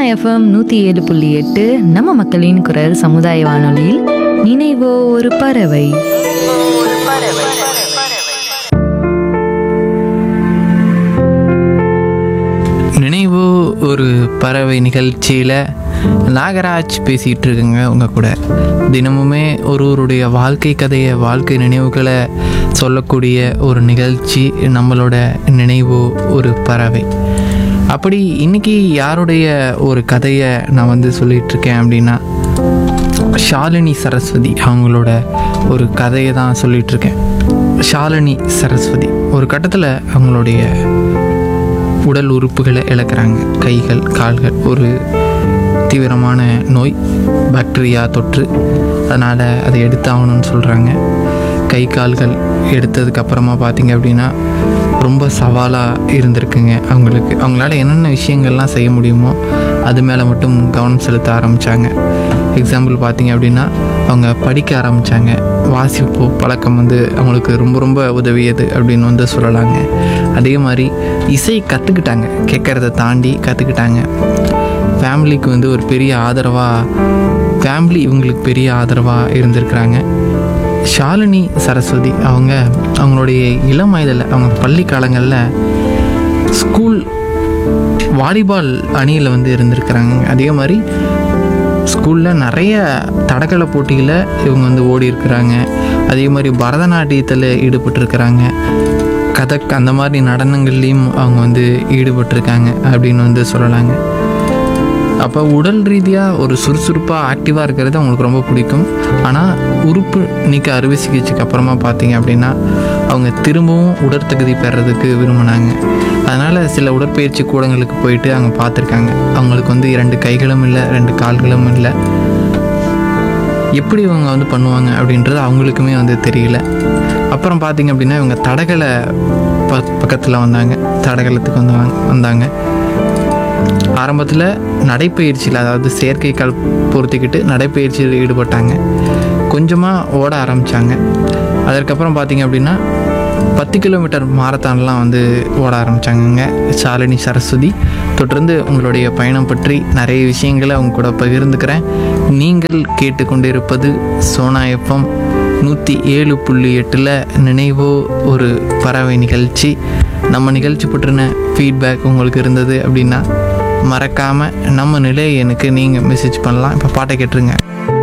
FM நூற்றி ஏழு புள்ளி எட்டு நம்ம மக்களின் குரல் சமுதாய வானொலியில் நினைவோ ஒரு பறவை நினைவு ஒரு பறவை நிகழ்ச்சியில் நாகராஜ் பேசிகிட்டு இருக்குங்க உங்கள் கூட தினமுமே ஒருவருடைய வாழ்க்கை கதையை வாழ்க்கை நினைவுகளை சொல்லக்கூடிய ஒரு நிகழ்ச்சி நம்மளோட நினைவு ஒரு பறவை அப்படி இன்னைக்கு யாருடைய ஒரு கதையை நான் வந்து சொல்லிட்டு இருக்கேன் அப்படின்னா ஷாலினி சரஸ்வதி அவங்களோட ஒரு கதையை தான் சொல்லிட்டு இருக்கேன் ஷாலினி சரஸ்வதி ஒரு கட்டத்தில் அவங்களுடைய உடல் உறுப்புகளை இழக்கிறாங்க கைகள் கால்கள் ஒரு தீவிரமான நோய் பாக்டீரியா தொற்று அதனால் அதை எடுத்தாகணும்னு சொல்கிறாங்க கை கால்கள் எடுத்ததுக்கு அப்புறமா பார்த்தீங்க அப்படின்னா ரொம்ப சவாலாக இருந்திருக்குங்க அவங்களுக்கு அவங்களால என்னென்ன விஷயங்கள்லாம் செய்ய முடியுமோ அது மேலே மட்டும் கவனம் செலுத்த ஆரம்பித்தாங்க எக்ஸாம்பிள் பார்த்தீங்க அப்படின்னா அவங்க படிக்க ஆரம்பித்தாங்க வாசிப்பு பழக்கம் வந்து அவங்களுக்கு ரொம்ப ரொம்ப உதவியது அப்படின்னு வந்து சொல்லலாங்க அதே மாதிரி இசை கற்றுக்கிட்டாங்க கேட்குறத தாண்டி கற்றுக்கிட்டாங்க ஃபேமிலிக்கு வந்து ஒரு பெரிய ஆதரவாக ஃபேமிலி இவங்களுக்கு பெரிய ஆதரவாக இருந்திருக்கிறாங்க ஷாலினி சரஸ்வதி அவங்க அவங்களுடைய இளம் வயதில் அவங்க பள்ளி காலங்களில் ஸ்கூல் வாலிபால் அணியில் வந்து இருந்திருக்கிறாங்க அதே மாதிரி ஸ்கூலில் நிறைய தடகள போட்டியில் இவங்க வந்து ஓடி இருக்கிறாங்க அதே மாதிரி பரதநாட்டியத்தில் ஈடுபட்டிருக்கிறாங்க கதக் அந்த மாதிரி நடனங்கள்லேயும் அவங்க வந்து ஈடுபட்டிருக்காங்க அப்படின்னு வந்து சொல்லலாங்க அப்போ உடல் ரீதியாக ஒரு சுறுசுறுப்பாக ஆக்டிவாக இருக்கிறது அவங்களுக்கு ரொம்ப பிடிக்கும் ஆனால் உறுப்பு நீக்க அறுவை சிகிச்சைக்கு அப்புறமா பார்த்தீங்க அப்படின்னா அவங்க திரும்பவும் உடற்தகுதி பெறதுக்கு விரும்பினாங்க அதனால் சில உடற்பயிற்சி கூடங்களுக்கு போயிட்டு அவங்க பார்த்துருக்காங்க அவங்களுக்கு வந்து இரண்டு கைகளும் இல்லை ரெண்டு கால்களும் இல்லை எப்படி இவங்க வந்து பண்ணுவாங்க அப்படின்றது அவங்களுக்குமே வந்து தெரியல அப்புறம் பார்த்தீங்க அப்படின்னா இவங்க தடகளை ப பக்கத்தில் வந்தாங்க தடகளத்துக்கு வந்தாங்க வந்தாங்க ஆரம்பத்தில் நடைப்பயிற்சியில் அதாவது செயற்கைக்கால் பொருத்திக்கிட்டு நடைப்பயிற்சியில் ஈடுபட்டாங்க கொஞ்சமாக ஓட ஆரம்பித்தாங்க அதற்கப்புறம் பார்த்தீங்க அப்படின்னா பத்து கிலோமீட்டர் மாரத்தான்லாம் வந்து ஓட ஆரம்பித்தாங்கங்க சாலினி சரஸ்வதி தொடர்ந்து உங்களுடைய பயணம் பற்றி நிறைய விஷயங்களை அவங்க கூட பகிர்ந்துக்கிறேன் நீங்கள் கேட்டுக்கொண்டிருப்பது சோனா எஃப்எம் நூற்றி ஏழு புள்ளி எட்டில் நினைவோ ஒரு பறவை நிகழ்ச்சி நம்ம நிகழ்ச்சி பற்றின ஃபீட்பேக் உங்களுக்கு இருந்தது அப்படின்னா மறக்காமல் நம்ம நிலையை எனக்கு நீங்கள் மெசேஜ் பண்ணலாம் இப்போ பாட்டை கேட்டுருங்க